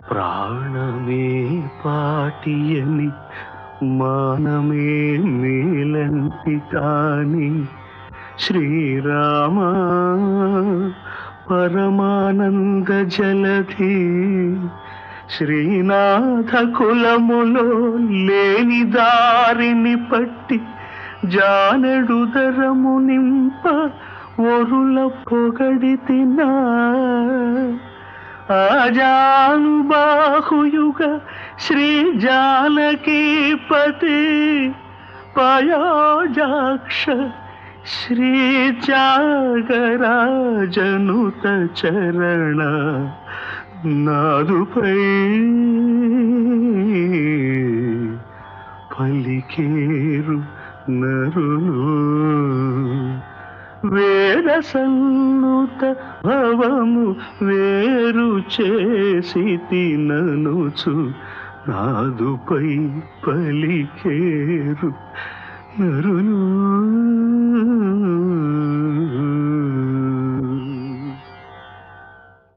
ప్రాణమే పాటియని మానమే మేలంటి కాని శ్రీరామ పరమానంద జలధి శ్రీనాథ కులములో లేని దారిని పట్టి జానడుదరము నింప ఒరుల పొగడి తినా ఆజానుబాహుయుగ శ్రీ జానకీపతి పయోజాక్ష శ్రీ త్యాగరాజనుత చరణ నాదుపై పలికేరు నరులు వేద సన్నుత భవము వేరు చేసి తిననుచు నాదుపై పలికేరు నరులు